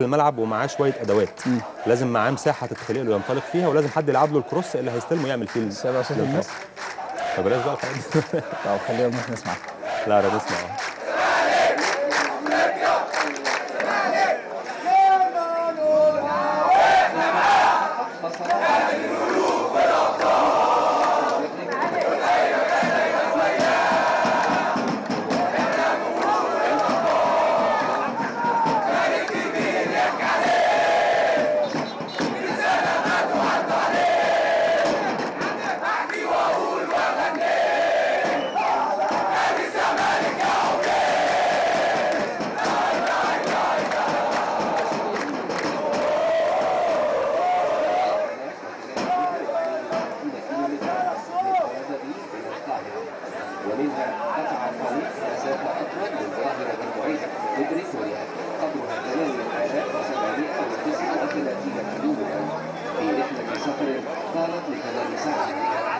الملعب ومعاه شويه ادوات لازم معاه مساحه تتخلق له ينطلق فيها ولازم حد يلعب له الكروس اللي هيستلمه يعمل فيه ال- سامع صوت الانطلاق. الناس فبلاش بقى الحاجات دي. طب خلينا نروح نسمع لا لا نسمع ومنها قطع الفريق مسافة أطول للظاهرة المعيدة لبريتوريا قدرها 8,739 كيلومترا في رحلة سفر طالت لثمان ساعات